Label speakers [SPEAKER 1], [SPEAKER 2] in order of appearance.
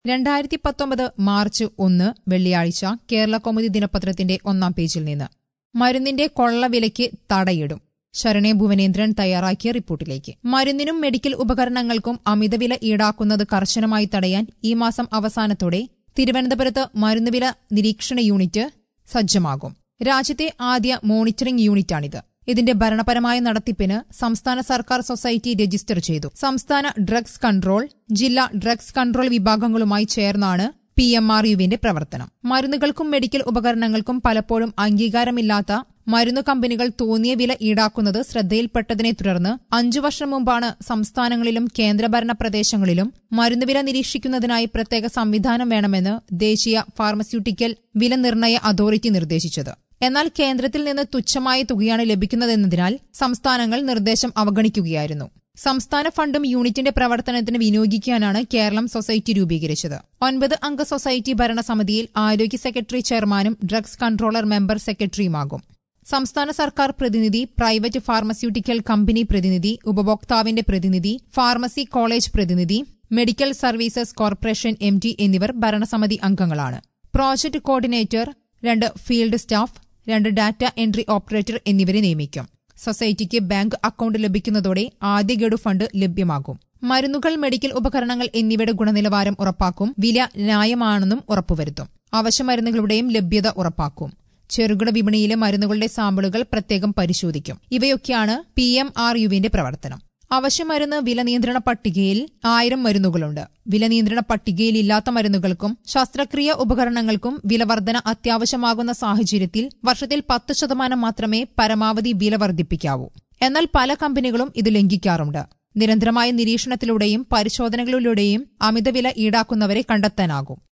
[SPEAKER 1] രണ്ടായിരത്തി പത്തൊമ്പത് മാർച്ച് ഒന്ന് വെള്ളിയാഴ്ച കേരള കൗമുദി ദിനപത്രത്തിന്റെ ഒന്നാം പേജിൽ നിന്ന് മരുന്നിന്റെ കൊള്ളവിലയ്ക്ക് തടയിടും ശരണേ ഭുവനേന്ദ്രൻ തയ്യാറാക്കിയ റിപ്പോർട്ടിലേക്ക് മരുന്നിനും മെഡിക്കൽ ഉപകരണങ്ങൾക്കും അമിതവില ഈടാക്കുന്നത് കർശനമായി തടയാൻ ഈ മാസം അവസാനത്തോടെ തിരുവനന്തപുരത്ത് മരുന്നുവില നിരീക്ഷണ യൂണിറ്റ് സജ്ജമാകും രാജ്യത്തെ ആദ്യ മോണിറ്ററിംഗ് യൂണിറ്റാണിത് ഇതിന്റെ ഭരണപരമായ നടത്തിപ്പിന് സംസ്ഥാന സർക്കാർ സൊസൈറ്റി രജിസ്റ്റർ ചെയ്തു സംസ്ഥാന ഡ്രഗ്സ് കൺട്രോൾ ജില്ലാ ഡ്രഗ്സ് കൺട്രോൾ വിഭാഗങ്ങളുമായി ചേർന്നാണ് പി എം ആർ യുവിന്റെ പ്രവർത്തനം മരുന്നുകൾക്കും മെഡിക്കൽ ഉപകരണങ്ങൾക്കും പലപ്പോഴും അംഗീകാരമില്ലാത്ത മരുന്നു കമ്പനികൾ തോന്നിയ വില ഈടാക്കുന്നത് ശ്രദ്ധയിൽപ്പെട്ടതിനെ തുടർന്ന് അഞ്ചു വർഷം മുമ്പാണ് സംസ്ഥാനങ്ങളിലും കേന്ദ്രഭരണ പ്രദേശങ്ങളിലും മരുന്നുവില നിരീക്ഷിക്കുന്നതിനായി പ്രത്യേക സംവിധാനം വേണമെന്ന് ദേശീയ ഫാർമസ്യൂട്ടിക്കൽ വില നിർണ്ണയ അതോറിറ്റി നിർദ്ദേശിച്ചത് എന്നാൽ കേന്ദ്രത്തിൽ നിന്ന് തുച്ഛമായ തുകയാണ് ലഭിക്കുന്നതെന്നതിനാൽ സംസ്ഥാനങ്ങൾ നിർദ്ദേശം അവഗണിക്കുകയായിരുന്നു സംസ്ഥാന ഫണ്ടും യൂണിറ്റിന്റെ പ്രവർത്തനത്തിന് വിനിയോഗിക്കാനാണ് കേരളം സൊസൈറ്റി രൂപീകരിച്ചത് ഒൻപത് അംഗ സൊസൈറ്റി ഭരണസമിതിയിൽ ആരോഗ്യ സെക്രട്ടറി ചെയർമാനും ഡ്രഗ്സ് കൺട്രോളർ മെമ്പർ സെക്രട്ടറിയുമാകും സംസ്ഥാന സർക്കാർ പ്രതിനിധി പ്രൈവറ്റ് ഫാർമസ്യൂട്ടിക്കൽ കമ്പനി പ്രതിനിധി ഉപഭോക്താവിന്റെ പ്രതിനിധി ഫാർമസി കോളേജ് പ്രതിനിധി മെഡിക്കൽ സർവീസസ് കോർപ്പറേഷൻ എം എന്നിവർ ഭരണസമിതി അംഗങ്ങളാണ് പ്രോജക്ട് കോർഡിനേറ്റർ രണ്ട് ഫീൽഡ് സ്റ്റാഫ് രണ്ട് ഡാറ്റ എൻട്രി ഓപ്പറേറ്റർ എന്നിവരെ നിയമിക്കും സൊസൈറ്റിക്ക് ബാങ്ക് അക്കൌണ്ട് ലഭിക്കുന്നതോടെ ആദ്യ ഗഡു ഫണ്ട് ലഭ്യമാകും മരുന്നുകൾ മെഡിക്കൽ ഉപകരണങ്ങൾ എന്നിവയുടെ ഗുണനിലവാരം ഉറപ്പാക്കും വില ന്യായമാണെന്നും ഉറപ്പുവരുത്തും അവശ്യമരുന്നുകളുടെയും ലഭ്യത ഉറപ്പാക്കും ചെറുകിട വിപണിയിലെ മരുന്നുകളുടെ സാമ്പിളുകൾ പ്രത്യേകം പരിശോധിക്കും ഇവയൊക്കെയാണ് പി എം ആർ യുവിന്റെ പ്രവർത്തനം അവശ്യമരുന്ന് വില നിയന്ത്രണ പട്ടികയിൽ ആയിരം മരുന്നുകളുണ്ട് വില നിയന്ത്രണ പട്ടികയിൽ ഇല്ലാത്ത മരുന്നുകൾക്കും ശസ്ത്രക്രിയ ഉപകരണങ്ങൾക്കും വിലവർധന അത്യാവശ്യമാകുന്ന സാഹചര്യത്തിൽ വർഷത്തിൽ പത്ത് ശതമാനം മാത്രമേ പരമാവധി വില വർദ്ധിപ്പിക്കാവൂ എന്നാൽ പല കമ്പനികളും ഇത് ലംഘിക്കാറുണ്ട് നിരന്തരമായ നിരീക്ഷണത്തിലൂടെയും പരിശോധനകളിലൂടെയും അമിതവില ഈടാക്കുന്നവരെ കണ്ടെത്താനാകും